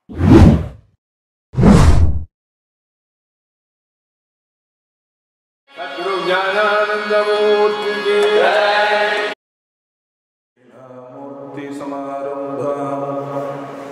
सद्गुरु ज्ञानानंदमूर्ति की मूर्तिसमारम्भाम्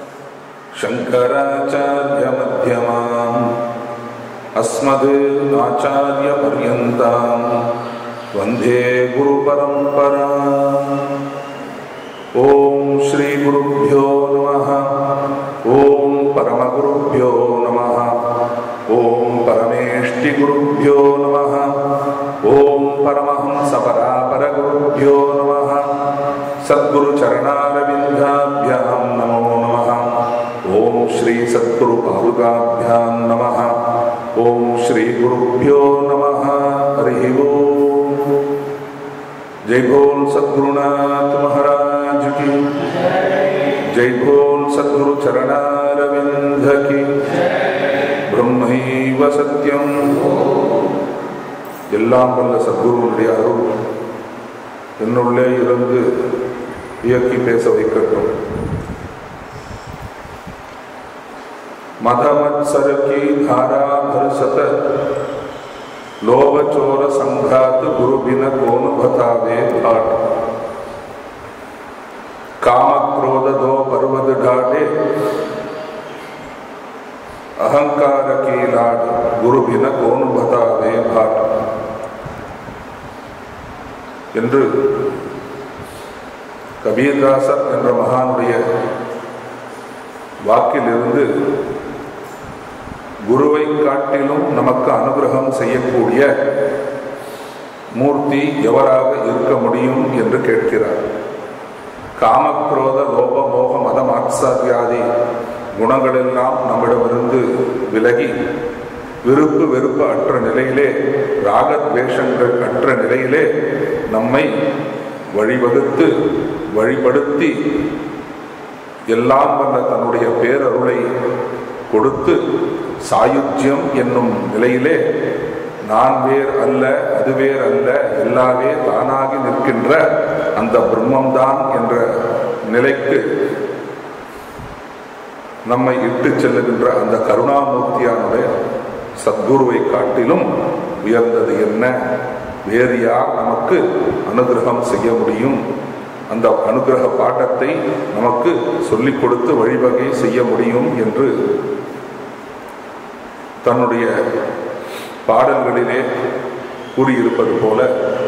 शङ्कराचार्यमध्यमाम् अस्मद् आचार्यपर्यन्ताम् वन्दे गुरुपरम्पराम् ॐ श्रीगुरुभ्यो नमः ॐ परमगुरुभ्यो नमः ॐ परमेष्टिगुरुभ्यो नमः ॐ परमहंसपरापरगुरुभ्यो नमः सद्गुरुचरणारविन्दाभ्यां नमो नमः ॐ श्रीसद्गुरुपादुकाभ्यां नमः ॐ श्रीगुरुभ्यो नमः हरिः ओम् जय बोल सद्गुरुनाथ महाराज की जय बोल सद्गुरु चरणारविंद की பிரம்மைவ சத்தியம் எல்லாம் வல்ல சத்குருனுடைய அருள் என்னுள்ளே இருந்து இயக்கி பேச வைக்கட்டும் मदमत्सर की धारा भरसत लोभ चोर संघात गुरु बिन कौन बतावे भाट काम क्रोध दो पर्वत ढाटे अहंकार की लाट गुरु बिन कौन बतावे भाट என்று கபீர்தாசர் என்ற மகானுடைய வாக்கிலிருந்து குருவை காட்டிலும் நமக்கு அனுகிரகம் செய்யக்கூடிய மூர்த்தி எவராக இருக்க முடியும் என்று கேட்கிறார் காமக்ரோத லோப மோக மதம் ஆட்சாதியாதி குணங்களெல்லாம் நம்மிடமிருந்து விலகி விருப்பு வெறுப்பு அற்ற நிலையிலே ராகத்வேஷங்கள் அற்ற நிலையிலே நம்மை வழிவகுத்து வழிபடுத்தி எல்லாம் வல்ல தன்னுடைய பேரருளை கொடுத்து சாயுஜ்யம் என்னும் நிலையிலே நான் வேர் அல்ல அது வேர் அல்ல எல்லாவே தானாகி நிற்கின்ற அந்த பிரம்மம்தான் என்ற நிலைக்கு நம்மை இட்டு செல்லுகின்ற அந்த கருணாமூர்த்தியானுடைய சத்குருவை காட்டிலும் உயர்ந்தது என்ன வேறு யார் நமக்கு அனுகிரகம் செய்ய முடியும் அந்த அனுகிரக பாட்டத்தை நமக்கு சொல்லிக் கொடுத்து வழிவகை செய்ய முடியும் என்று தன்னுடைய பாடல்களிலே கூறியிருப்பது போல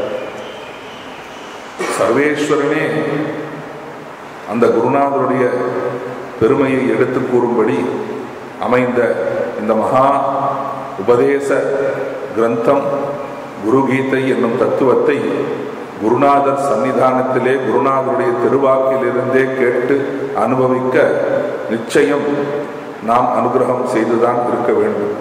சர்வேஸ்வரனே அந்த குருநாதருடைய பெருமையை எடுத்து கூறும்படி அமைந்த இந்த மகா உபதேச கிரந்தம் குரு கீதை என்னும் தத்துவத்தை குருநாதர் சன்னிதானத்திலே குருநாதருடைய திருவாக்கிலிருந்தே கேட்டு அனுபவிக்க நிச்சயம் நாம் அனுகிரகம் செய்துதான் இருக்க வேண்டும்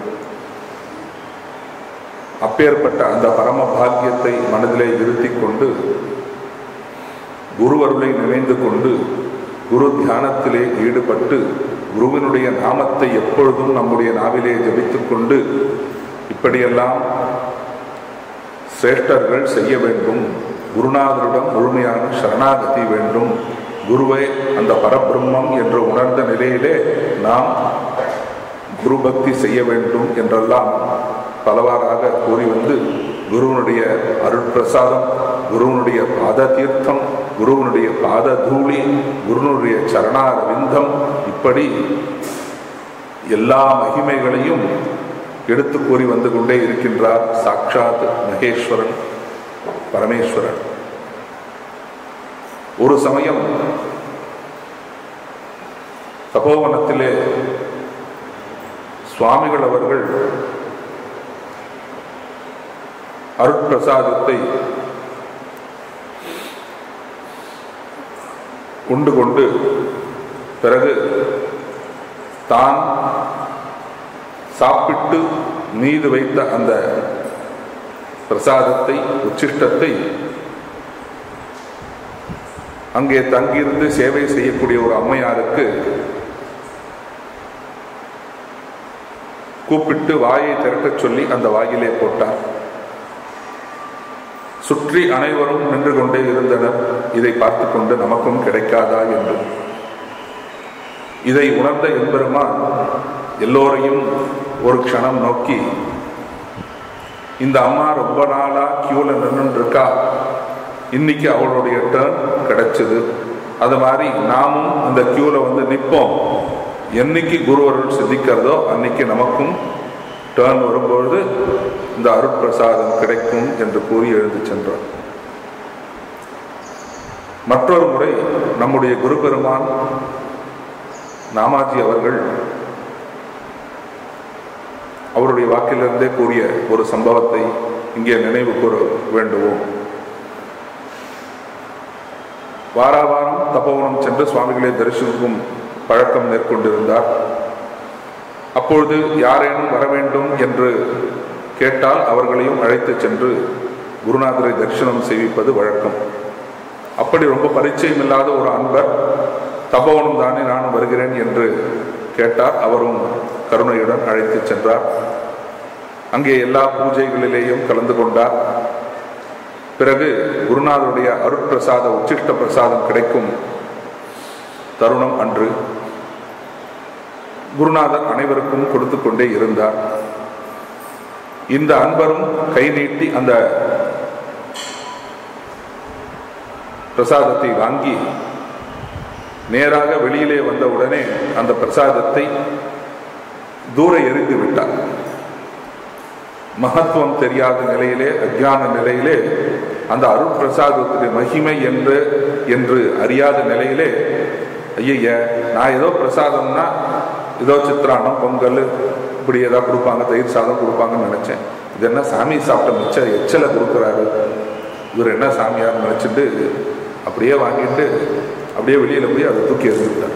அப்பேற்பட்ட அந்த பரம பாக்கியத்தை மனதிலே இருத்தி கொண்டு குருவருளை நினைந்து கொண்டு குரு தியானத்திலே ஈடுபட்டு குருவினுடைய நாமத்தை எப்பொழுதும் நம்முடைய நாவிலே ஜபித்துக் கொண்டு இப்படியெல்லாம் சிரேஷ்டர்கள் செய்ய வேண்டும் குருநாதரிடம் முழுமையான சரணாகதி வேண்டும் குருவை அந்த பரபிரம்மம் என்று உணர்ந்த நிலையிலே நாம் குரு பக்தி செய்ய வேண்டும் என்றெல்லாம் பலவாறாக கூறி வந்து குருவனுடைய அருட்பிரசாதம் குருவனுடைய பாத தீர்த்தம் குருவனுடைய பாத தூளி குருவனுடைய சரணாரவிந்தம் இப்படி எல்லா மகிமைகளையும் எடுத்து கூறி வந்து கொண்டே இருக்கின்றார் சாட்சாத் மகேஸ்வரன் பரமேஸ்வரன் ஒரு சமயம் தபோவனத்திலே சுவாமிகள் அவர்கள் அருட்பிரசாதத்தை உண்டு கொண்டு பிறகு தான் சாப்பிட்டு மீது வைத்த அந்த பிரசாதத்தை உச்சிஷ்டத்தை அங்கே தங்கியிருந்து சேவை செய்யக்கூடிய ஒரு அம்மையாருக்கு கூப்பிட்டு வாயை திரட்டச் சொல்லி அந்த வாயிலே போட்டார் சுற்றி அனைவரும் நின்று கொண்டே இருந்தனர் இதை பார்த்து கொண்டு நமக்கும் கிடைக்காதா என்று இதை உணர்ந்த எம்பெருமான் எல்லோரையும் ஒரு க்ஷணம் நோக்கி இந்த அம்மா ரொம்ப நாளா கியூல நின்று இருக்கா இன்னைக்கு அவளுடைய டேர்ன் கிடைச்சது அது மாதிரி நாமும் அந்த கியூல வந்து நிற்போம் என்னைக்கு குருவருள் சித்திக்கிறதோ அன்னைக்கு நமக்கும் டேர்ன் வரும்பொழுது இந்த அருட்பிரசாதம் கிடைக்கும் என்று கூறி எழுந்து சென்றார் மற்றொரு முறை நம்முடைய குரு பெருமான் நாமாஜி அவர்கள் அவருடைய வாக்கிலிருந்தே கூறிய ஒரு சம்பவத்தை இங்கே நினைவு கூற வேண்டுவோம் வாராவாரம் தபோவனம் சென்று சுவாமிகளை தரிசிக்கும் பழக்கம் மேற்கொண்டிருந்தார் அப்பொழுது யாரேனும் வர வேண்டும் என்று கேட்டால் அவர்களையும் அழைத்து சென்று குருநாதரை தரிசனம் செய்விப்பது வழக்கம் அப்படி ரொம்ப பரிச்சயம் இல்லாத ஒரு அன்பர் தபோவனம் தானே நானும் வருகிறேன் என்று கேட்டார் அவரும் கருணையுடன் அழைத்து சென்றார் அங்கே எல்லா பூஜைகளிலேயும் கலந்து கொண்டார் பிறகு குருநாதருடைய அருட்பிரசாத உச்சிஷ்ட பிரசாதம் கிடைக்கும் தருணம் அன்று குருநாதர் அனைவருக்கும் கொடுத்து கொண்டே இருந்தார் இந்த அன்பரும் கை நீட்டி அந்த பிரசாதத்தை வாங்கி நேராக வெளியிலே வந்தவுடனே அந்த பிரசாதத்தை தூர எறிந்து விட்டார் மகத்துவம் தெரியாத நிலையிலே அஜான நிலையிலே அந்த அருள் பிரசாதத்துடைய மகிமை என்று என்று அறியாத நிலையிலே ஐய நான் ஏதோ பிரசாதம்னா ஏதோ சித்திரானம் பொங்கல் இப்படி ஏதாவது கொடுப்பாங்க தயிர் சாதம் கொடுப்பாங்கன்னு நினைச்சேன் இது என்ன சாமி சாப்பிட்ட மிச்ச எச்சலை கொடுக்குறாரு இவர் என்ன சாமியார் நினைச்சிட்டு அப்படியே வாங்கிட்டு அப்படியே வெளியில போய் அதை தூக்கி எறிஞ்சுட்டார்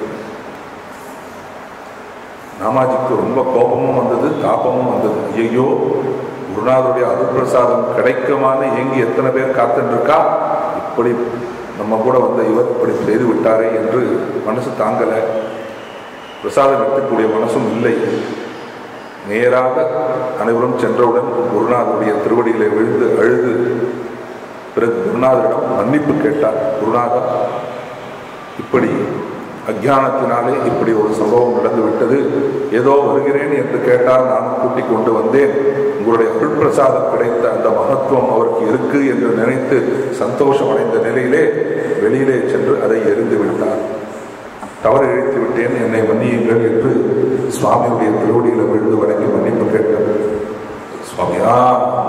நாமாஜிக்கு ரொம்ப கோபமும் வந்தது தாபமும் வந்தது ஐயோ குருநாதருடைய அருட்பிரசாதம் கிடைக்குமான்னு ஏங்கி எத்தனை பேர் காத்துட்டு இருக்கா இப்படி நம்ம கூட வந்த இவர் இப்படி செய்து விட்டாரே என்று மனசு தாங்கலை பிரசாதம் எடுக்கக்கூடிய மனசும் இல்லை நேராக அனைவரும் சென்றவுடன் குருநாதருடைய திருவடியிலே விழுந்து அழுது பிறகு குருநாதரிடம் மன்னிப்பு கேட்டார் குருநாதர் இப்படி அஜானத்தினாலே இப்படி ஒரு சம்பவம் நடந்து விட்டது ஏதோ வருகிறேன் என்று கேட்டால் நான் கூட்டிக் கொண்டு வந்தேன் உங்களுடைய அருட்பிரசாதம் கிடைத்த அந்த மகத்துவம் அவருக்கு இருக்கு என்று நினைத்து சந்தோஷம் அடைந்த நிலையிலே வெளியிலே சென்று அதை எரிந்து விட்டார் தவறு இழைத்து விட்டேன் என்னை மன்னியுங்கள் என்று சுவாமியுடைய திருவடியில விழுந்து வணங்கி மன்னிப்பு கேட்டார் சுவாமியா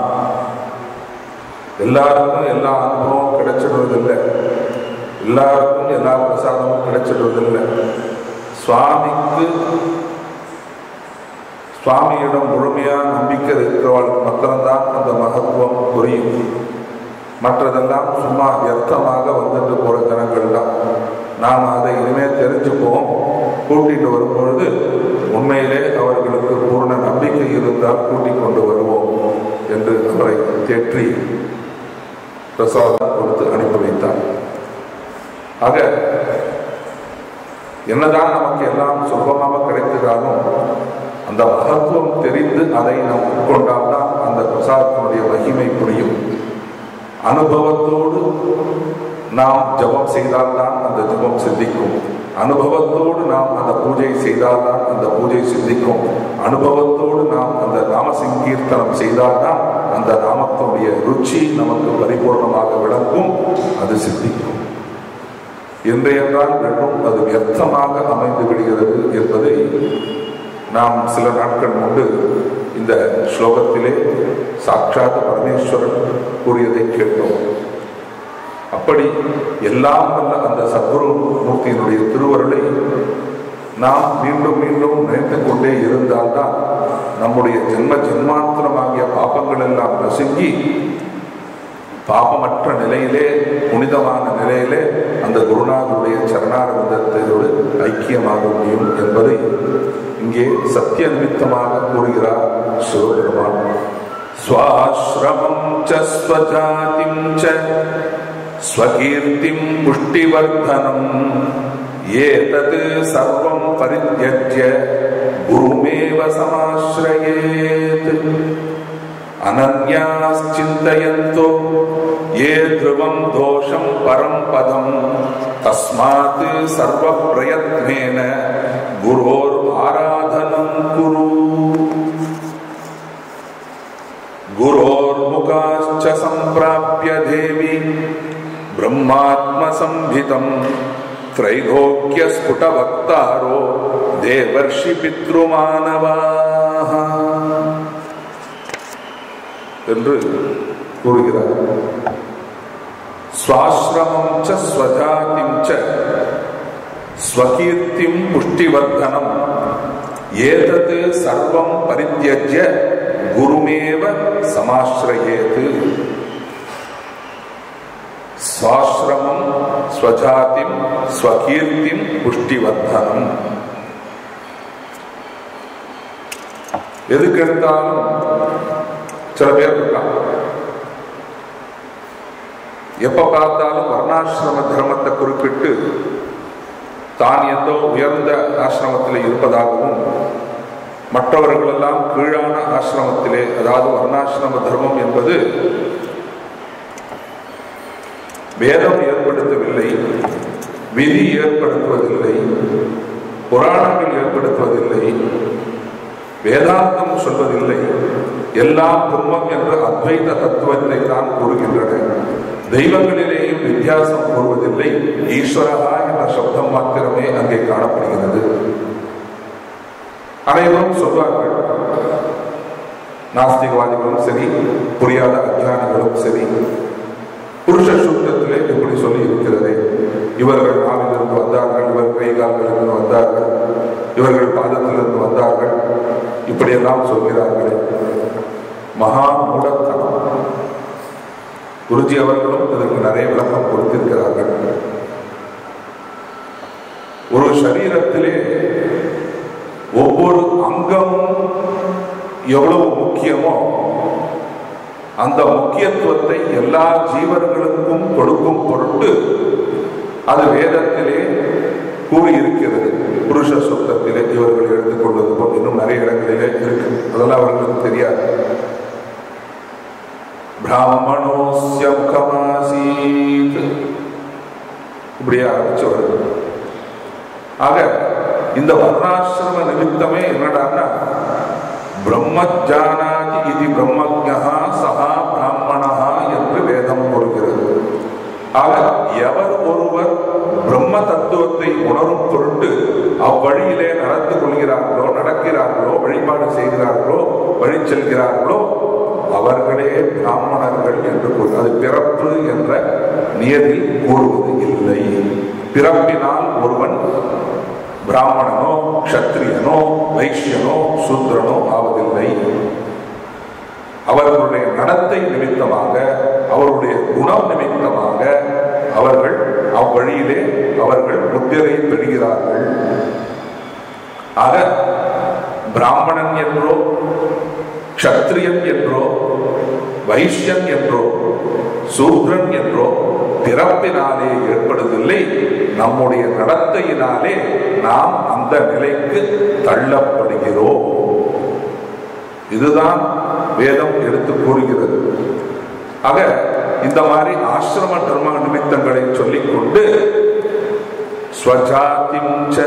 எல்லாருக்கும் எல்லா அனுபவமும் கிடைச்சிடுவதில்லை எல்லாருக்கும் எல்லா பிரசாதமும் கிடைச்சிடுவதில்லை சுவாமிக்கு சுவாமியிடம் முழுமையா நம்பிக்கை இருக்கிறவர்களுக்கு மாத்திரம்தான் அந்த மகத்துவம் புரியும் மற்றதெல்லாம் சும்மா வியர்த்தமாக வந்துட்டு போற ஜனங்கள் தான் நாம் அதை இனிமே தெரிஞ்சுப்போம் கூட்டிட்டு வரும்பொழுது உண்மையிலே அவர்களுக்கு பூர்ண நம்பிக்கை இருந்தால் கூட்டிக் கொண்டு வருவோம் என்று அவரை தேற்றி பிரசாதம் கொடுத்து அனுப்பி வைத்தார் ஆக என்னதான் நமக்கு எல்லாம் சுலபமாக கிடைத்ததாலும் அந்த மகத்துவம் தெரிந்து அதை நாம் உட்கொண்டால்தான் அந்த பிரசாதத்தினுடைய மகிமை புரியும் அனுபவத்தோடு நாம் ஜபம் செய்தால்தான் அந்த ஜபம் சித்திக்கும் அனுபவத்தோடு நாம் அந்த பூஜை செய்தால்தான் அந்த பூஜை சித்திக்கும் அனுபவத்தோடு நாம் அந்த நாம சங்கீர்த்தனம் செய்தால்தான் அந்த நாமத்தினுடைய ருச்சி நமக்கு பரிபூர்ணமாக விளங்கும் அது சித்திக்கும் என்றென்றால் வெறும் அது வியர்த்தமாக அமைந்து விடுகிறது என்பதை நாம் சில நாட்கள் முன்பு இந்த ஸ்லோகத்திலே சாட்சாத் பரமேஸ்வரன் கூறியதை கேட்டோம் அப்படி எல்லாம் வல்ல அந்த சத்குரு மூர்த்தியினுடைய திருவருளை நாம் மீண்டும் மீண்டும் நினைத்துக் கொண்டே இருந்தால்தான் நம்முடைய ஜென்ம ஜென்மாந்திரமாகிய பாப்பங்கள் எல்லாம் நசுங்கி பாபமற்ற நிலையிலே புனிதமான நிலையிலே அந்த குருநாதருடைய சரணாரவிந்தத்தோடு ஐக்கியமாக முடியும் என்பதை இங்கே சத்திய நிமித்தமாக கூறுகிறார் சிவபெருமான் ஸ்வாசிரமம் ச ஸ்வஜாதிம் ச ஸ்வகீர்த்திம் புஷ்டிவர்தனம் ஏதத் சர்வம் பரித்யஜ்ய குருமேவ சமாஸ்ரயேத் अनन्याश्चिन्तयन्तो ये ध्रुवं दोषं परं पदं तस्मात् सर्वप्रयत्नेन குரோர் ஆராதனம் குரு गुरोर्मुखाश्च सम्प्राप्य देवी ब्रह्मात्मसंहितम् त्रैलोक्यस्फुटवक्तारो देवर्षि पितृमानवाः என்று கூறுகிறார் ஸ்வாசிரமம் ச ஸ்வஜாதிம் ச ஸ்வகீர்த்திம் புஷ்டிவர்தனம் ஏதது சர்வம் பரித்தியஜ்ய குருமேவ சமாஸ்ரயேது ஸ்வாசிரமம் ஸ்வஜாதிம் ஸ்வகீர்த்திம் புஷ்டிவர்தனம் எதுக்கு எடுத்தாலும் சில பேர் இருக்காங்க எப்ப பார்த்தாலும் வர்ணாசிரம தர்மத்தை குறிப்பிட்டு தான் ஏதோ உயர்ந்த ஆசிரமத்தில் இருப்பதாகவும் மற்றவர்கள் எல்லாம் கீழான ஆசிரமத்திலே அதாவது வர்ணாசிரம தர்மம் என்பது வேதம் ஏற்படுத்தவில்லை விதி ஏற்படுத்துவதில்லை புராணங்கள் ஏற்படுத்துவதில்லை வேதாந்தம் சொல்வதில்லை எல்லாம் பிரம்மம் என்ற அத்வைத தத்துவத்தை தான் கூறுகின்றன தெய்வங்களிலேயும் வித்தியாசம் கூறுவதில்லை ஈஸ்வரகா என்ற சப்தம் மாத்திரமே அங்கே காணப்படுகிறது அனைவரும் சொல்வார்கள் நாஸ்திகவாதிகளும் சரி புரியாத அஜானிகளும் சரி புருஷ சூத்திரத்திலே இப்படி சொல்லி இருக்கிறதே இவர்கள் நாவிலிருந்து வந்தார்கள் இவர் கை கால்களிலிருந்து வந்தார்கள் இவர்கள் பாதத்திலிருந்து வந்தார்கள் இப்படியெல்லாம் சொல்கிறார்களே மகா மூடத்தனம் குருஜி அவர்களும் இதற்கு நிறைய விளக்கம் கொடுத்திருக்கிறார்கள் ஒரு சரீரத்திலே ஒவ்வொரு அங்கமும் எவ்வளவு முக்கியமோ அந்த முக்கியத்துவத்தை எல்லா ஜீவர்களுக்கும் கொடுக்கும் பொருட்டு அது வேதத்திலே கூறியிருக்கிறது புருஷ சுத்தத்திலே இவர்கள் எடுத்துக்கொள்வது போல் இன்னும் நிறைய இடங்களிலே இருக்கு அதெல்லாம் அவர்களுக்கு தெரியாது பிராமணோஸ்ய முகமாசீத் இப்படியே ஆரம்பிச்சு வருது ஆக இந்த வர்ணாசிரம நிமித்தமே என்னடான்னா பிரம்மஜானாதி இது பிரம்மஜா சகா பிராமணா என்று வேதம் கூறுகிறது ஆக எவர் ஒருவர் பிரம்ம தத்துவத்தை உணரும் பொருட்டு அவ்வழியிலே நடந்து கொள்கிறார்களோ நடக்கிறார்களோ வழிபாடு செய்கிறார்களோ வழி செல்கிறார்களோ அவர்களே பிராமணர்கள் என்று கூறு அது பிறப்பு என்ற நியதில் கூறுவது இல்லை பிறப்பினால் ஒருவன் பிராமணனோ க்ஷத்ரியனோ வைஷ்யனோ சூத்ரனோ ஆவதில்லை அவர்களுடைய நடத்தை நிமித்தமாக அவருடைய குணம் நிமித்தமாக அவர்கள் அவ்வழியிலே அவர்கள் முத்திரை பெறுகிறார்கள் ஆக பிராமணன் என்றோ க்ஷத்ரியன் என்றோ வைஷ்யன் என்றோ சூத்ரன் என்றோ பிறப்பினாலே ஏற்படுவதில்லை நம்முடைய நடத்தையினாலே நாம் அந்த நிலைக்கு தள்ளப்படுகிறோம் இதுதான் வேதம் எடுத்து கூறுகிறது ஆக இந்த மாதிரி ஆசிரம தர்ம நிமித்தங்களை சொல்லிக்கொண்டு ஸ்வஜாதிஞ்ச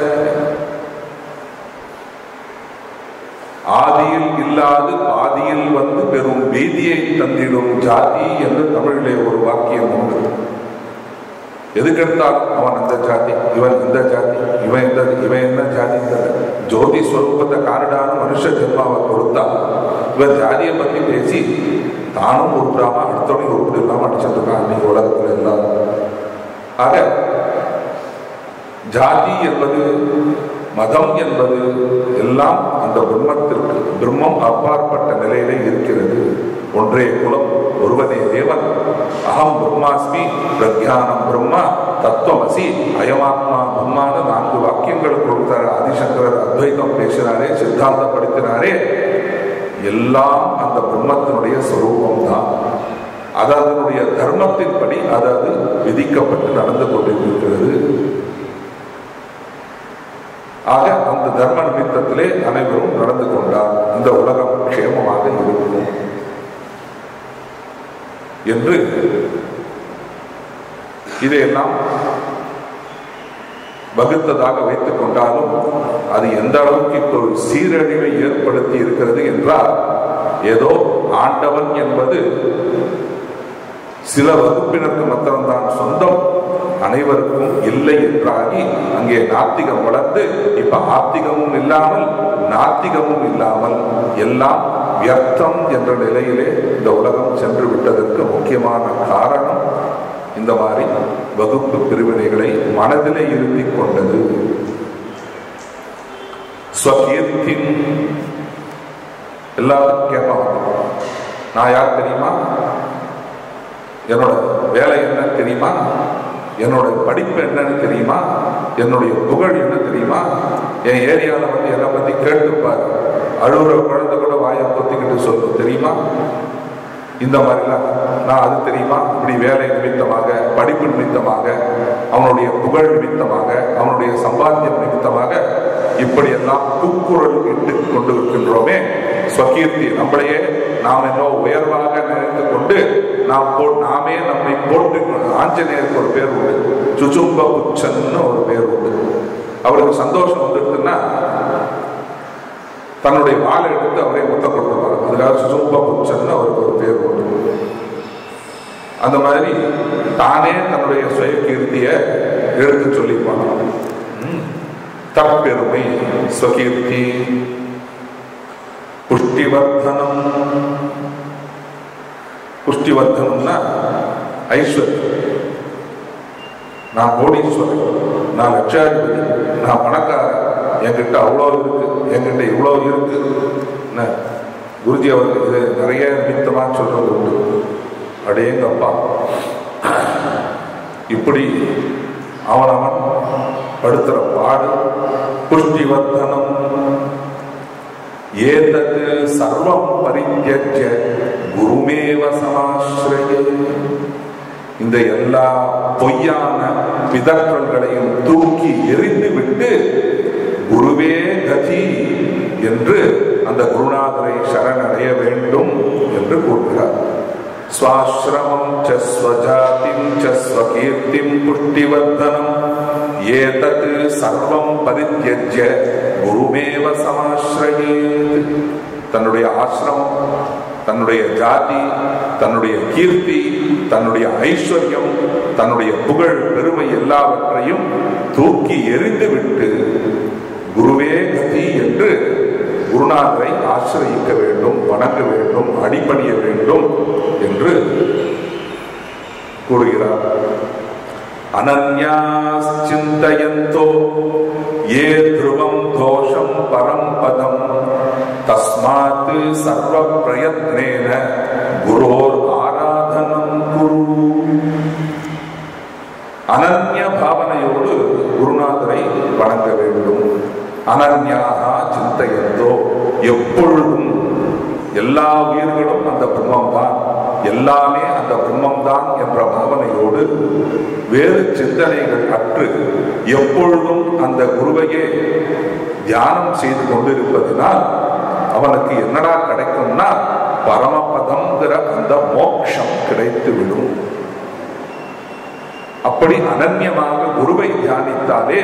ஆதியில் இல்லாது பாதியில் வந்து பெரும் பீதியை தந்திடும் ஜாதி என்று தமிழிலே ஒரு வாக்கியம் உண்டு எதுக்கெடுத்தாலும் அவன் அந்த ஜாதி இவன் இந்த ஜாதி இவன் இந்த இவன் என்ன ஜாதி ஜோதி ஸ்வரூபத்தை காரடான மனுஷ ஜென்மாவை கொடுத்தா இவன் ஜாதியை பத்தி பேசி தானும் உருப்பிடாம அடுத்தவனையும் உருப்பிட இல்லாம அடிச்சிட்டு இருக்கான் இன்னைக்கு உலகத்துல எல்லாம் ஆக ஜாதி என்பது மதம் என்பது எல்லாம் அந்த பிரம்மத்திற்கு பிரம்மம் அப்பாற்பட்ட நிலையிலே இருக்கிறது ஒன்றே குலம் ஒருவனே தேவன் அகம் பிரம்மாஸ்மி பிரக்யானம் பிரம்மா தத்துவமசி அயமாத்மா பிரம்மான நான்கு வாக்கியங்கள் கொடுத்தார் ஆதிசங்கரர் அத்வைதம் பேசினாரே சித்தாந்தப்படுத்தினாரே எல்லாம் அந்த பிரம்மத்தினுடைய சொரூபம் தான் அது அதனுடைய தர்மத்தின்படி அது அது விதிக்கப்பட்டு நடந்து கொண்டிருக்கிறது ஆக அந்த தர்ம நிமித்தத்திலே அனைவரும் நடந்து கொண்டார் இந்த உலகம் க்ஷேமமாக இருக்கும் என்று இதையெல்லாம் வகுத்ததாக வைத்துக் கொண்டாலும் அது எந்த அளவுக்கு இப்போ ஒரு சீரழிவை ஏற்படுத்தி இருக்கிறது என்றால் ஏதோ ஆண்டவன் என்பது சில வகுப்பினருக்கு மாத்திரம்தான் சொந்தம் அனைவருக்கும் இல்லை என்றாகி அங்கே நாத்திகம் வளர்ந்து இப்ப ஆத்திகமும் இல்லாமல் நாத்திகமும் இல்லாமல் எல்லாம் வியர்த்தம் என்ற நிலையிலே இந்த உலகம் சென்று விட்டதற்கு முக்கியமான காரணம் இந்த மாதிரி வகுப்பு பிரிவினைகளை மனதிலே இருத்தி கொண்டது ஸ்வகீர்த்தின் எல்லாத்துக்கும் கேட்பாங்க நான் யார் தெரியுமா என்னோட வேலை என்னன்னு தெரியுமா என்னோட படிப்பு என்னன்னு தெரியுமா என்னுடைய புகழ் என்ன தெரியுமா என் ஏரியாவில் வந்து என்னை பத்தி கேட்டுப்பாரு அழுகுற குழந்தை கூட வாயை பொத்திக்கிட்டு சொல்லும் தெரியுமா இந்த மாதிரிலாம் நான் அது தெரியுமா இப்படி வேலை நிமித்தமாக படிப்பு நிமித்தமாக அவனுடைய புகழ் நிமித்தமாக அவனுடைய சம்பாத்தியம் நிமித்தமாக இப்படியெல்லாம் கூக்குரல் இட்டு கொண்டு இருக்கின்றோமே ஸ்வகீர்த்தி நம்மளையே நாம் என்ன உயர்வாக நினைத்து கொண்டு நாம் போ நாமே நம்மை போட்டு ஆஞ்சநேயருக்கு ஒரு பேர் உண்டு சுசும்ப புச்சன்னு ஒரு பேர் உண்டு அவருக்கு சந்தோஷம் வந்துடுதுன்னா தன்னுடைய வாழை எடுத்து அவரே முத்தம் கொடுத்துருவார் அதுக்காக சுசும்ப புச்சன்னு அவருக்கு ஒரு பேர் உண்டு அந்த மாதிரி தானே தன்னுடைய சுய கீர்த்தியை எடுத்து சொல்லிப்பாங்க ம். தற்பெருமை ஸ்வகீர்த்தி புஷ்டிவர்தனம் புஷ்டிவர்தனம்னா ஐஸ்வர்யம் நான் கோடீஸ்வரன் நான் லட்சாதிபதி நான் பணக்காரன் என்கிட்ட அவ்வளோ இருக்கு என்கிட்ட இவ்வளோ இருக்கு என்ன குருஜி அவர்கள் இது நிறைய நிமித்தமா சொல்றது உண்டு அடேங்கப்பா இப்படி அவனவன் படுத்துற பாடு புஷ்டிவர்தனம் ஏதது சர்வம் பரித்தியஜ்ய குருமேவ சமாஸ்ரயே இந்த எல்லா பொய்யான பிதற்றல்களையும் தூக்கி எறிந்து விட்டு குருவே கதி என்று அந்த குருநாதரை சரணடைய வேண்டும் என்று கூறுகிறார் ஸ்வாசிரமம் ச ஸ்வஜாதிம் ச ஸ்வகீர்த்திம் புஷ்டிவர்தனம் ஏதத் சர்வம் பரித்தியஜ்ய குருமேவ சமாஸ்ரயேத் தன்னுடைய ஆசிரமம் தன்னுடைய ஜாதி தன்னுடைய கீர்த்தி தன்னுடைய ஐஸ்வர்யம் தன்னுடைய புகழ் பெருமை எல்லாவற்றையும் தூக்கி எறிந்து விட்டு குருவே கதி என்று குருநாதரை ஆசிரயிக்க வேண்டும் வணங்க வேண்டும் அடிபணிய வேண்டும் என்று கூறுகிறார் அனன்யாச்சிந்தயந்தோ ஏ த்ருவம் தோஷம் பரம் பதம் தஸ்மாத் சர்வ பிரயத்னேன குரோர் ஆராதனம் குரு அனன்ய பாவனையோடு குருநாதரை வணங்க வேண்டும் அனன்யாக சிந்தையந்தோ எப்பொழுதும் எல்லா உயிர்களும் அந்த பிரம்மம் தான் எல்லாமே அந்த பிரம்மம் தான் என்ற பாவனையோடு வேறு சிந்தனைகள் அற்று எப்பொழுதும் அந்த குருவையே தியானம் செய்து கொண்டிருப்பதினால் அவனுக்கு என்னடா கிடைக்கும்னா பரமபதம்ங்கிற அந்த மோட்சம் கிடைத்து விடும் அப்படி அனன்யமாக குருவை தியானித்தாலே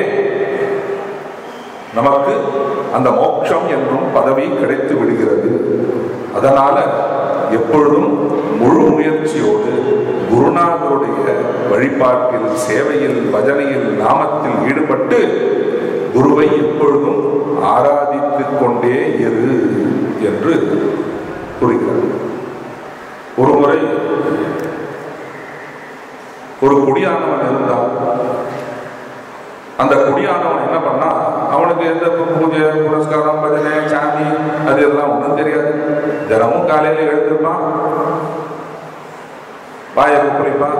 நமக்கு அந்த மோட்சம் என்றும் பதவி கிடைத்து விடுகிறது அதனால எப்பொழுதும் முழு முயற்சியோடு குருநாதருடைய வழிபாட்டில் சேவையில் பஜனையில் நாமத்தில் ஈடுபட்டு குருவை எப்பொழுதும் ஆராதித்துக் கொண்டே இரு என்று கூறுகிறார் ஒரு முறை ஒரு குடியானவன் இருந்தான் அந்த குடியானவன் என்ன பண்ணா அவனுக்கு எந்த பூஜை புரஸ்காரம் பஜனை சாமி அது எல்லாம் ஒன்றும் தெரியாது தினமும் காலையில எழுந்திருப்பான் வாயை குப்பளிப்பான்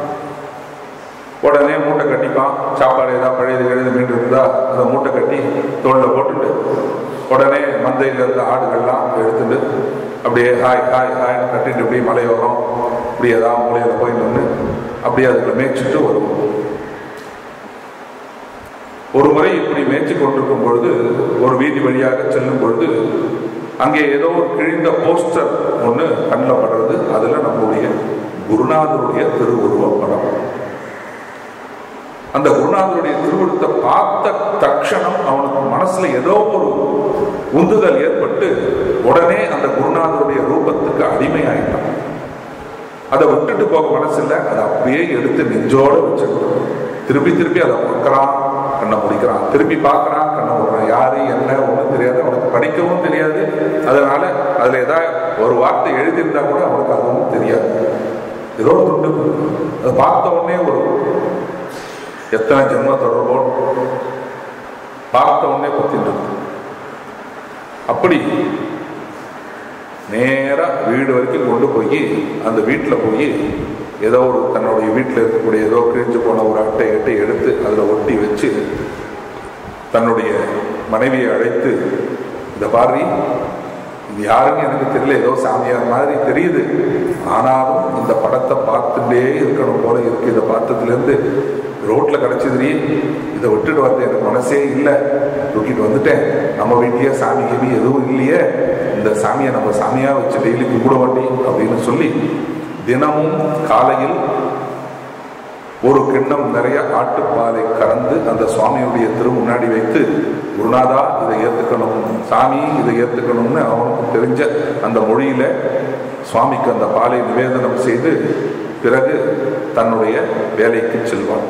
உடனே மூட்டை கட்டிப்பான் சாப்பாடு ஏதாவது பழையது எழுது மீண்டு இருந்தா அதை மூட்டை கட்டி தோளில் போட்டுட்டு உடனே மந்தையில் இருந்த ஆடுகள்லாம் எடுத்துட்டு அப்படியே ஹாய் ஹாய் ஹாய்னு கட்டிட்டு அப்படியே மலையோரம் இப்படி ஏதாவது மூலையில் போய் நின்று அப்படியே அதுக்குள்ள மேய்ச்சிட்டு வருவோம் ஒரு முறை இப்படி மேய்ச்சி கொண்டிருக்கும் பொழுது ஒரு வீதி வழியாக செல்லும் பொழுது அங்கே ஏதோ ஒரு கிழிந்த போஸ்டர் ஒன்று கண்ணில் படுறது அதில் நம்முடைய குருநாதருடைய திருவுருவ படம் அந்த குருநாதருடைய திருவுருவத்தை பார்த்த தட்சணம் அவனுக்கு மனசு மனசுல ஏதோ ஒரு உந்துதல் ஏற்பட்டு உடனே அந்த குருநாதருடைய ரூபத்துக்கு அடிமையாயிட்டான் அதை விட்டுட்டு போக மனசு இல்லை அதை அப்படியே எடுத்து நெஞ்சோட வச்சுக்கிட்டு திருப்பி திருப்பி அதை பார்க்கறான் கண்ணை முடிக்கிறான் திருப்பி பார்க்கறான் கண்ணை முடிக்கிறான் யாரு என்ன ஒன்றும் தெரியாது அவனுக்கு படிக்கவும் தெரியாது அதனால அதுல ஏதாவது ஒரு வார்த்தை எழுதியிருந்தா கூட அவனுக்கு அதுவும் தெரியாது ஏதோ ஒரு துண்டு அதை பார்த்த உடனே ஒரு எத்தனை ஜென்ம தொடர்போ பார்த்த உடனே பத்திட்டு இருக்கு. அப்படி நேரா வீடு வரைக்கும் கொண்டு போய் அந்த வீட்டில் போய் ஏதோ ஒரு தன்னுடைய வீட்டில் இருக்கக்கூடிய ஏதோ கிழிஞ்சு போன ஒரு அட்டை அட்டை எடுத்து அதில் ஒட்டி வச்சு தன்னுடைய மனைவியை அழைத்து இந்த பாரி இது யாருன்னு எனக்கு தெரியல ஏதோ சாமியார் மாதிரி தெரியுது ஆனாலும் இந்த படத்தை பார்த்துட்டே இருக்கணும் போல இருக்கு இதை பார்த்ததுலேருந்து ரோட்ல கிடைச்சதுரி இதை விட்டுட்டு வந்து எனக்கு மனசே இல்லை தூக்கிட்டு வந்துட்டேன் நம்ம வீட்லயே சாமி கீமி எதுவும் இல்லையே இந்த சாமியை நம்ம சாமியா வச்சு டெய்லி கும்பிட மாட்டி அப்படின்னு சொல்லி தினமும் காலையில் ஒரு கிண்ணம் நிறைய ஆட்டுப்பாலை கறந்து அந்த சுவாமியுடைய திரு முன்னாடி வைத்து குருநாதா இதை ஏத்துக்கணும் சாமி இதை ஏத்துக்கணும்னு அவனுக்கு தெரிஞ்ச அந்த மொழியில சுவாமிக்கு அந்த பாலை நிவேதனம் செய்து பிறகு தன்னுடைய வேலைக்கு செல்வான்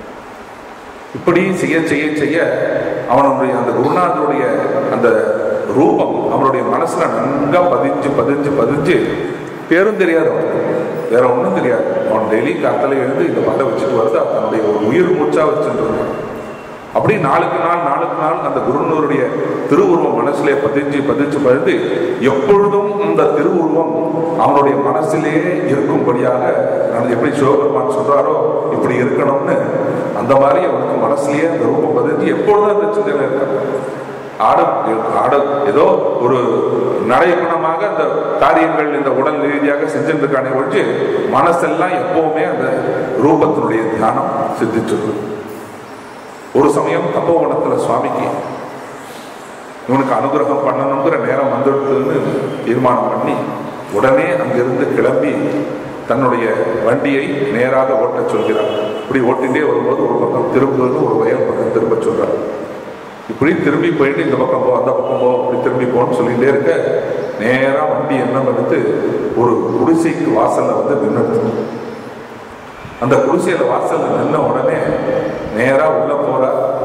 இப்படி செய்ய செய்ய செய்ய அவனுடைய அந்த குருநாதருடைய அந்த ரூபம் அவனுடைய மனசுல நன்கா பதிஞ்சு பதிஞ்சு பதிஞ்சு பேரும் தெரியாது அவனுக்கு வேற ஒன்றும் தெரியாது அவன் டெய்லி காத்தல எழுந்து இந்த பாட்டை வச்சுட்டு வருது அது தன்னுடைய ஒரு உயிர் மூச்சா வச்சுட்டு இருந்தான் அப்படி நாளுக்கு நாள் நாளுக்கு நாள் அந்த குருநூருடைய திருவுருவம் மனசுலே பதிஞ்சு பதிஞ்சு பதிந்து எப்பொழுதும் இந்த திருவுருவம் அவனுடைய மனசிலே இருக்கும்படியாக நான் எப்படி சிவபெருமான் சொல்றாரோ இப்படி இருக்கணும்னு அந்த மாதிரி அவனுக்கு மனசுலயே அந்த ரூபம் பதிஞ்சு எப்பொழுதும் அந்த சிந்தனை இருக்கான் ஆடு ஆடு ஏதோ ஒரு நடைமுணமாக அந்த காரியங்கள் இந்த உடல் ரீதியாக செஞ்சுட்டு இருக்கானே ஒழிஞ்சு மனசெல்லாம் எப்பவுமே அந்த ரூபத்தினுடைய தியானம் சித்திச்சிருக்கு ஒரு சமயம் தப்போவனத்துல சுவாமிக்கு இவனுக்கு அனுகிரகம் பண்ணணுங்கிற நேரம் வந்துடுதுன்னு தீர்மானம் பண்ணி உடனே அங்கிருந்து கிளம்பி தன்னுடைய வண்டியை நேராக ஓட்டச் சொல்கிறார் இப்படி ஓட்டிகிட்டே வரும்போது ஒரு பக்கம் திரும்புவது ஒரு வயல் பக்கம் திரும்ப சொல்றார் இப்படி திரும்பி போயிட்டு இந்த பக்கம் போ அந்த பக்கம் போ இப்படி திரும்பி போன்னு சொல்லிட்டே இருக்க நேரா வண்டி என்ன பண்ணுது ஒரு குடிசைக்கு வாசல்ல வந்து நின்றுடுது அந்த குடிசையில வாசல்ல நின்ன உடனே நேரா உள்ள போற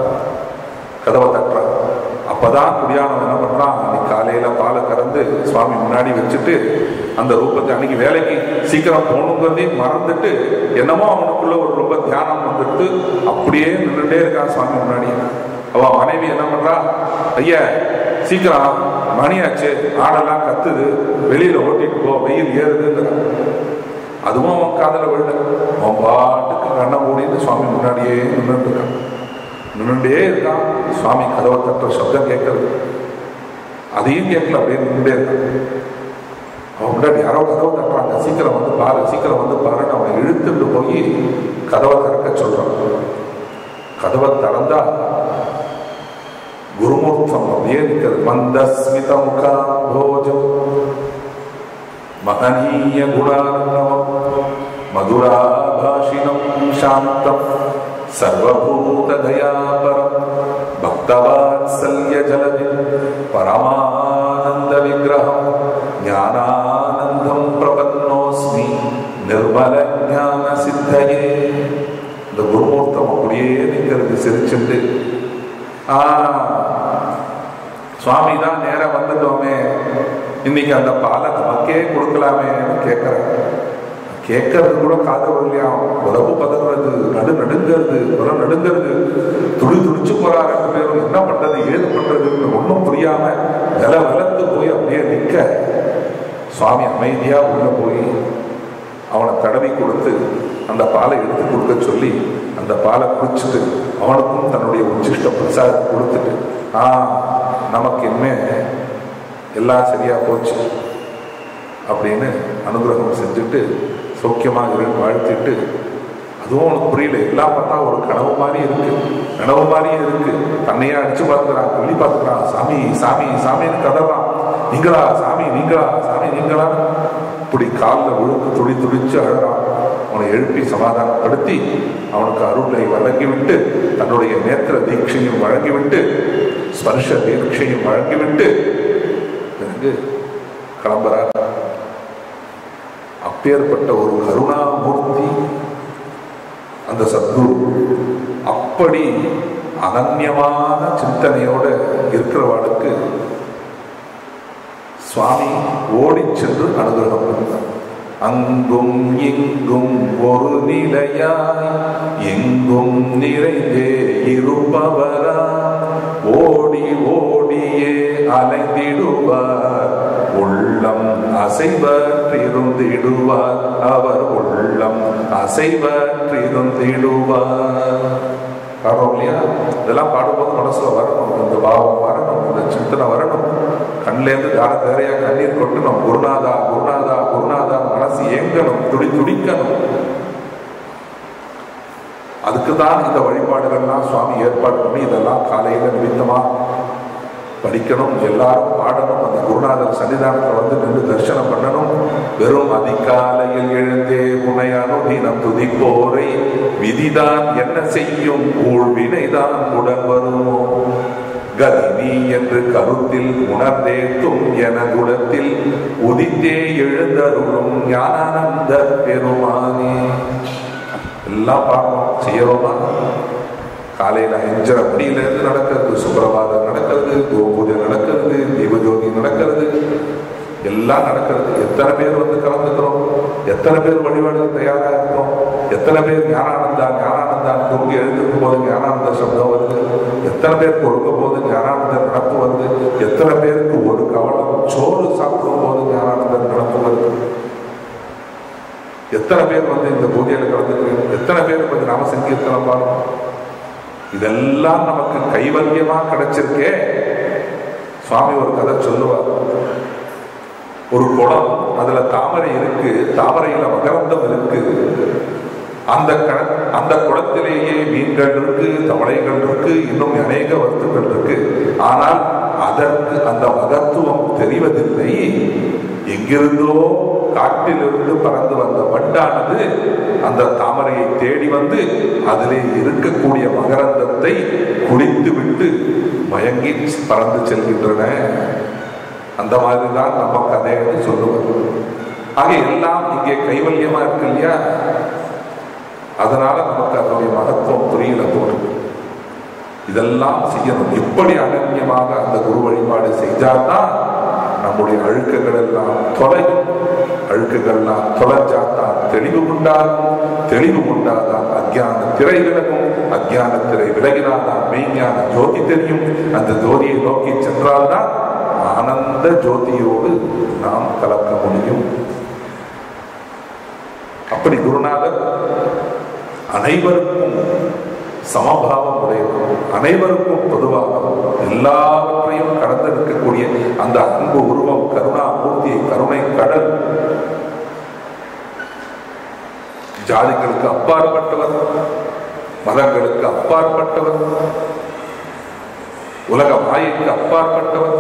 கதவை தட்டுறான் அப்பதான் குடியானவன் என்ன பண்றான் அன்னைக்கு காலையில பாலை கறந்து சுவாமி முன்னாடி வச்சுட்டு அந்த ரூபத்தை அன்னைக்கு வேலைக்கு சீக்கிரம் போகணுங்கிறதையும் மறந்துட்டு என்னமோ அவனுக்குள்ள ஒரு ரொம்ப தியானம் வந்துட்டு அப்படியே நின்றுட்டே இருக்கான் சுவாமி முன்னாடி அவ மனைவி என்ன பண்றா ஐயா சீக்கிரம் மணியாச்சு ஆடெல்லாம் கத்துது வெளியில ஓட்டிட்டு போ வெயில் ஏறுதுங்கிறான் அதுவும் அவன் காதல விழல அவன் பாட்டுக்கு கண்ணை மூடிட்டு சுவாமி முன்னாடியே நின்றுட்டு இருக்கான் நின்றுட்டே இருக்கான் சுவாமி கதவை தட்டுற சப்தம் கேட்கறது அதையும் கேட்கல அப்படியே நின்றுட்டே இருக்கான் அவன் முன்னாடி யாரோ கதவை தட்டுறாங்க சீக்கிரம் வந்து பாரு சீக்கிரம் வந்து பாருன்னு அவனை இழுத்துட்டு போய் கதவை திறக்க சொல்றான் கதவை திறந்தா குருமூர்த்தம் அப்படியே நிற்கிறது மந்தஸ்மித முகாம்போஜம் மகனீய குணார்ணவம் மதுராபாஷினம் சாந்தம் சர்வபூததயாபரம் பக்தவாத்சல்ய ஜலதி பரமானந்த விக்கிரகம் ஞானானந்தம் பிரபன்னோஸ்மி நிர்மல ஞான சித்தையே இந்த குருமூர்த்தம் அப்படியே நிற்கிறது சிரிச்சுட்டு ஆ சுவாமி தான் நேரம் வந்துட்டோமே இன்னைக்கு அந்த பாலை நமக்கே கொடுக்கலாமேன்னு கேட்கறேன் கேட்கறது கூட காது வரலையா உடம்பு பதறது நடு நடுங்கிறது உரம் நடுங்கிறது துடி துடிச்சு போறா ரெண்டு பேரும் என்ன பண்றது ஏது பண்றதுன்னு ஒன்றும் புரியாம வில விலந்து போய் அப்படியே நிற்க சுவாமி அமைதியா உள்ள போய் அவனை தடவி கொடுத்து அந்த பாலை எடுத்து கொடுக்க சொல்லி அந்த பாலை குடிச்சிட்டு அவனுக்கும் தன்னுடைய உச்சிஷ்ட பிரசாதத்தை கொடுத்துட்டு ஆ நமக்கு இனிமே எல்லாம் சரியா போச்சு அப்படின்னு அனுகிரகம் செஞ்சுட்டு சௌக்கியமாக இருன்னு வாழ்த்திட்டு அதுவும் உனக்கு புரியல எல்லாம் பார்த்தா ஒரு கனவு மாதிரி இருக்கு கனவு மாதிரியே இருக்கு தன்னையே அடிச்சு பார்த்துக்கிறான் சொல்லி பார்த்துக்கிறான் சாமி சாமி சாமின்னு கதறான் நீங்களா சாமி நீங்களா சாமி நீங்களா இப்படி காலில் விழுந்து துடி துடிச்சு அழறான் அவனை எழுப்பி சமாதானப்படுத்தி அவனுக்கு அருளை வழங்கிவிட்டு தன்னுடைய நேத்திர தீட்சையும் வழங்கிவிட்டு ஸ்பர்ஷ தீட்சையும் வழங்கிவிட்டு பிறகு கிளம்புறார் அப்பேற்பட்ட ஒரு கருணாமூர்த்தி அந்த சத்குரு அப்படி அனன்யமான சிந்தனையோட இருக்கிறவாளுக்கு சுவாமி ஓடிச் சென்று அனுகிரகம் பண்ணார் அங்கும் இங்கும் ஒரு நிலையாய் எங்கும் நிறைந்தே இருப்பவரா ஓடி ஓடியே அலைந்திடுவார் உள்ளம் அசைவற்றிருந்திடுவார் அவர் உள்ளம் அசைவற்றிருந்திடுவார் பாடுறோம் இல்லையா இதெல்லாம் பாடும்போது மனசுல வரணும் இந்த பாவம் வரணும் இந்த சிந்தனை வரணும் கண்லேருந்து தார தாரையா கண்ணீர் கொட்டணும் குருநாதா குருநாதா குருநாதா மனசு ஏங்கணும் துடி துடிக்கணும் அதுக்கு தான் இந்த வழிபாடுகள்லாம் சுவாமி ஏற்பாடு பண்ணி இதெல்லாம் காலையில நிமித்தமா படிக்கணும் எல்லாரும் பாடணும் அந்த குருநாதர் சன்னிதானத்தில் வந்து நின்று தரிசனம் பண்ணணும் வெறும் அதிகாலையில் எழுந்தே உனை அனுதினம் துதிப்போரை விதிதான் என்ன செய்யும் ஊழ்வினைதான் உடன் வருமோ கதினி என்று கருத்தில் உணர்ந்தேத்தும் என குலத்தில் உதித்தே எழுந்தருளும் ஞானானந்த பெருமானே எல்லாம் பார்க்கணும் செய்யறோமா காலையில அஞ்சரை மணியிலிருந்து நடக்கிறது சுப்பிரபாதம் நடக்கிறது கோபூஜை நடக்கிறது தீபஜோதி நடக்கிறது எல்லாம் நடக்கிறது எத்தனை பேர் வந்து கலந்துக்கிறோம் எத்தனை பேர் வழிபாடு தயாரா இருக்கோம் எத்தனை பேர் ஞானானந்தா ஞானானந்தா தூங்கி எழுந்திருக்கும் போது ஞானானந்த சப்தம் வருது எத்தனை பேர் கொடுக்க போது ஞானானந்த நடப்பு வருது எத்தனை பேருக்கு ஒரு கவலம் சோறு சாப்பிடும் போது ஞானானந்த நடப்பு வருது எத்தனை பேர் வந்து இந்த பூஜையில கலந்துக்கிறோம் எத்தனை பேர் கொஞ்சம் நாம சங்கீர்த்தனம் பாருங்க இதெல்லாம் நமக்கு கைவல்யமா கிடைச்சிருக்கே சுவாமி ஒரு கதை சொல்லுவார் ஒரு குளம் அதுல தாமரை இருக்கு தாமரையில மகரந்தம் இருக்கு அந்த க- அந்த குளத்திலேயே மீன்கள் இருக்கு தவளைகள் இருக்கு இன்னும் அநேக வஸ்துக்கள் இருக்கு ஆனால் அதற்கு அந்த மகத்துவம் தெரிவதில்லை எங்கிருந்தோ காட்டிலிருந்து பறந்து வந்த வண்டானது அந்த தாமரையை தேடி வந்து அதிலே இருக்கக்கூடிய மகரந்தத்தை குடித்து விட்டு மயங்கி பறந்து செல்கின்றன அந்த மாதிரி தான் நம்ம கதையை சொல்லுவது ஆக எல்லாம் இங்கே கைவல்யமா இருக்கு இல்லையா அதனால நமக்கு அதனுடைய மகத்துவம் புரியல தோணும் இதெல்லாம் செய்யணும் இப்படி அனன்யமாக அந்த குரு வழிபாடு செய்தால்தான் நம்முடைய அழுக்குகள் எல்லாம் தொலையும் அழுக்குகள்லாம் தொலைஞ்சாதான் தெளிவு உண்டாகும் தெளிவு உண்டாதான் அஜ்ஞான திரை விலகும் அஜ்ஞான திரை விலகினால்தான் மெய்ஞான ஜோதி தெரியும் அந்த ஜோதியை நோக்கி சென்றால்தான் ஆனந்த ஜோதியோடு நாம் கலக்க முடியும் அப்படி குருநாதர் அனைவருக்கும் சமபாவம் உடையவர் அனைவருக்கும் பொதுவாக எல்லாவற்றையும் கடந்திருக்கக்கூடிய அந்த அன்பு உருவம் கருணா மூர்த்தி கருணை கடல் ஜாதிகளுக்கு அப்பாற்பட்டவர் மதங்களுக்கு அப்பாற்பட்டவர் உலக மாயைக்கு அப்பாற்பட்டவர்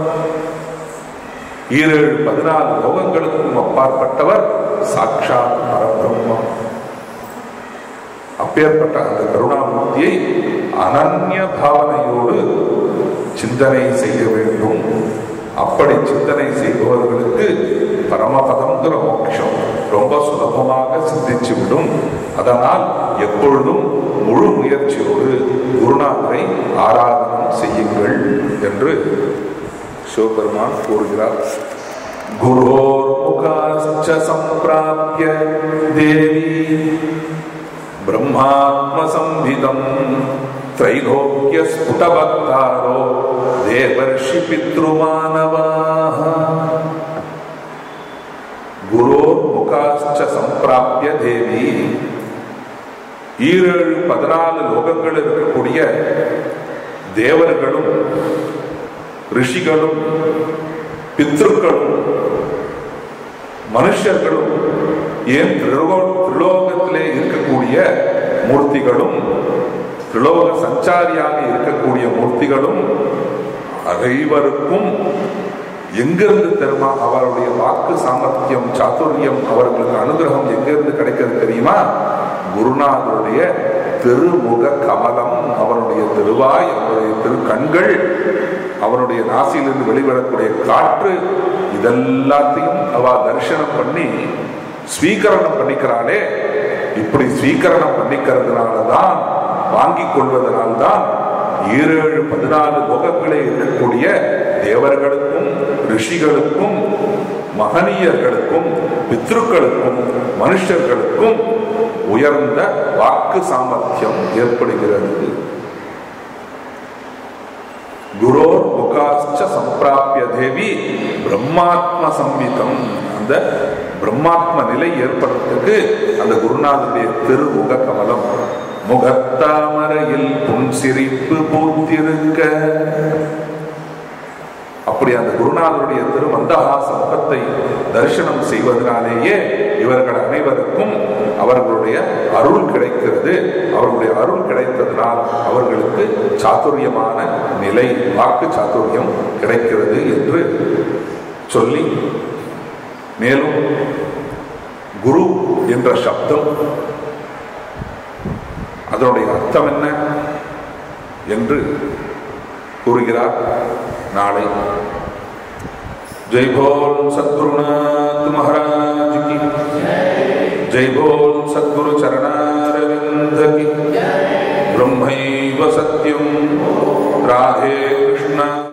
ஈரேழு பதினாலு லோகங்களுக்கும் அப்பாற்பட்டவர் சாட்சாத் பரபிரம்மம் அப்பேற்பட்ட அந்த கருணாமூர்த்தியை அனன்ய பாவனையோடு சிந்தனை செய்ய வேண்டும் அப்படி சிந்தனை செய்பவர்களுக்கு பரமபதங்கிற மோட்சம் ரொம்ப சுலபமாக சிந்திச்சு விடும் அதனால் எப்பொழுதும் முழு முயற்சியோடு குருநாதரை ஆராதனம் செய்யுங்கள் என்று சிவபெருமான் கூறுகிறார் குரோர்முகாச்ச சம்பிராப்ய தேவி ब्रह्मात्मसंहितम् त्रैलोक्यस्फुटभक्तारो देवर्षि पितृमानवाः குரோர்முகாச்ச சம்பிராப்ய தேவி ஈரேழு பதினாலு லோகங்கள் இருக்கக்கூடிய தேவர்களும் ரிஷிகளும் பித்ருக்களும் மனுஷர்களும் ஏன் திரிலோ திரிலோகத்திலே இருக்கக்கூடிய மூர்த்திகளும் திரிலோக சஞ்சாரியாக இருக்கக்கூடிய மூர்த்திகளும் அனைவருக்கும் எங்கிருந்து தெரியுமா அவருடைய வாக்கு சாமர்த்தியம் சாதுரியம் அவர்களுக்கு அனுகிரகம் எங்கிருந்து கிடைக்கிறது தெரியுமா குருநாதருடைய திருமுக கமலம் அவனுடைய திருவாய் அவனுடைய திரு கண்கள் அவனுடைய நாசியிலிருந்து வெளிவரக்கூடிய காற்று இதெல்லாத்தையும் அவ தரிசனம் பண்ணி ஸ்வீகரணம் பண்ணிக்கிறாளே இப்படி ஸ்வீகரணம் பண்ணிக்கிறதுனாலதான் வாங்கிக் கொள்வதனால்தான் ஈரேழு பதினாலு லோகங்களே இருக்கக்கூடிய தேவர்களுக்கும் ரிஷிகளுக்கும் மகனீயர்களுக்கும் பித்ருக்களுக்கும் மனுஷர்களுக்கும் உயர்ந்த வாக்கு சாமர்த்தியம் ஏற்படுகிறது குரோர் முகாச்ச சம்பிராபிய தேவி பிரம்மாத்ம சம்மிதம் அந்த பிரம்மாத்ம நிலை ஏற்படுறதுக்கு அந்த குருநாதனுடைய திருமுக கமலம் முகத்தாமரையில் புன் சிரிப்பு பூத்திருக்க அப்படி அந்த குருநாதருடைய திருமந்தஹாச முகத்தை தரிசனம் செய்வதனாலேயே இவர்கள் அனைவருக்கும் அவர்களுடைய அருள் கிடைக்கிறது அவர்களுடைய அருள் கிடைத்ததனால் அவர்களுக்கு சாதுரியமான நிலை வாக்கு சாதுரியம் கிடைக்கிறது என்று சொல்லி மேலும் குரு என்ற சப்தம் அதனுடைய அர்த்தம் என்ன என்று கூறுகிறார் நாளை ஜெய் போல் சத்குருநாத் மகாராஜ் கி ஜெய் போல் சத்குரு சரணாரவிந்த கி பிரம்மைவ சத்யம் ராதே கிருஷ்ண